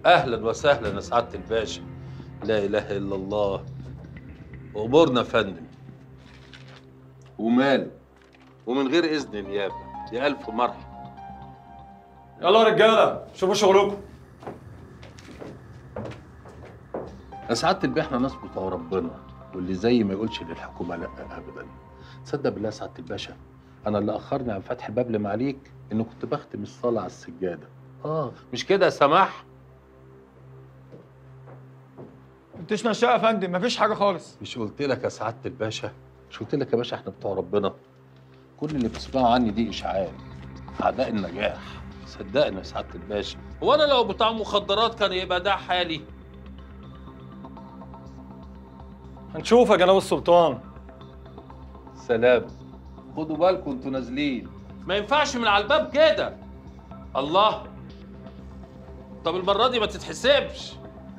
اهلا وسهلا يا سعاده الباشا لا اله الا الله امورنا يا فندم وماله ومن غير اذن النيابه يا الف مرحبا يلا يا رجاله شوفوا شغلكم يا سعاده البيه احنا ناس بتوع ربنا واللي زي ما يقولش للحكومه لا ابدا تصدق بالله يا سعاده الباشا انا اللي اخرني عن فتح الباب لمعاليك انه كنت بختم الصلاه على السجاده اه مش كده يا سماح انتش نشاء يا فندم مفيش حاجه خالص مش قلت لك يا سعاده الباشا مش قلت لك يا باشا احنا بتوع ربنا كل اللي بتسمعوا عني دي اشاعات اعداء النجاح صدقني يا سعاده الباشا هو انا لو بتاع مخدرات كان يبقى ده حالي هنشوف يا جناب السلطان سلام خدوا بالكم انتوا نازلين ما ينفعش من على الباب كده الله طب المره دي ما تتحسبش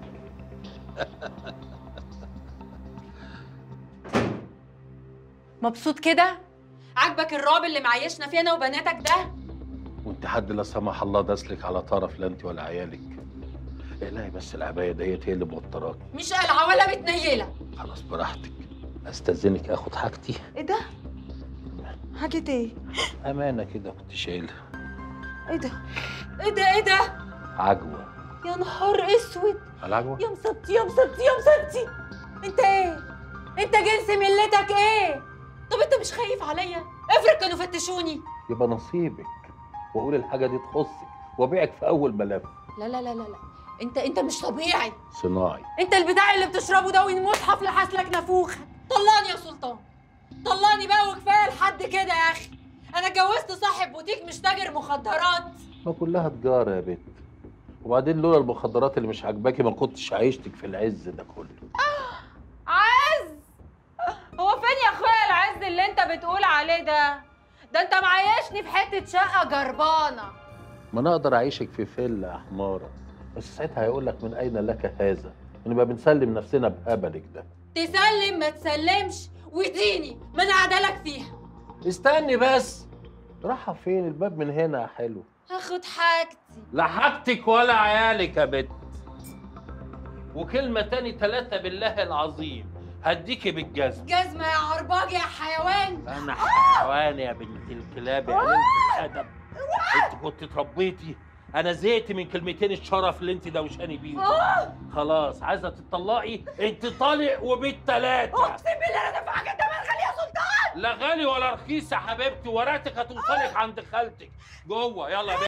مبسوط كده عاجبك الرعب اللي معيشنا فيه انا وبناتك ده وانت حد لا سمح الله داسلك على طرف لا انت ولا عيالك اقلعي بس العبايه ديت هي اللي موتراك مش قلعه ولا متنيله خلاص براحتك استاذنك اخد حاجتي ايه ده؟ حاجة ايه؟ امانه كده كنت شايلها ايه ده؟ ايه ده ايه ده عجوه يا نهار اسود العجوه يا مسطي يا مسطي يا مسطي انت ايه انت جنس ملتك ايه طب انت مش خايف عليا افرض كانوا فتشوني يبقى نصيبك واقول الحاجه دي تخصك وابيعك في اول ملف لا لا لا لا لا انت انت مش طبيعي صناعي انت البتاع اللي بتشربه ده والمصحف لحسلك نافوخك طلعني يا سلطان طلعني بقى وكفايه لحد كده يا اخي انا اتجوزت صاحب بوتيك مش تاجر مخدرات ما كلها تجاره يا بنت وبعدين لولا المخدرات اللي مش عاجباكي ما كنتش عيشتك في العز ده كله عز هو فين يا اخويا العز اللي انت بتقول عليه ده ده انت معيشني في حته شقه جربانه ما انا اقدر اعيشك في فيلا يا حماره بس ساعتها هيقول لك من اين لك هذا نبقى بنسلم نفسنا بهبلك ده تسلم ما تسلمش وديني ما انا عدلك فيها استني بس رايحه فين الباب من هنا يا حلو هاخد حاجتي لا حاجتك ولا عيالك يا بنت وكلمة تاني تلاتة بالله العظيم هديكي بالجزم جزمه يا عرباج يا حيوان أنا حيوان يا بنت الكلاب يا قليلة الأدب أنت كنت اتربيتي أنا زهقت من كلمتين الشرف اللي أنت دوشاني بيهم خلاص عايزة تطلقي أنت طالق وبالتلاتة اقسم بالله انا دافع حاجه تمن غالي يا سلطان لا غالي ولا رخيص يا حبيبتي ورقتك هتوصلك عند خالتك جوه يلا يا بنت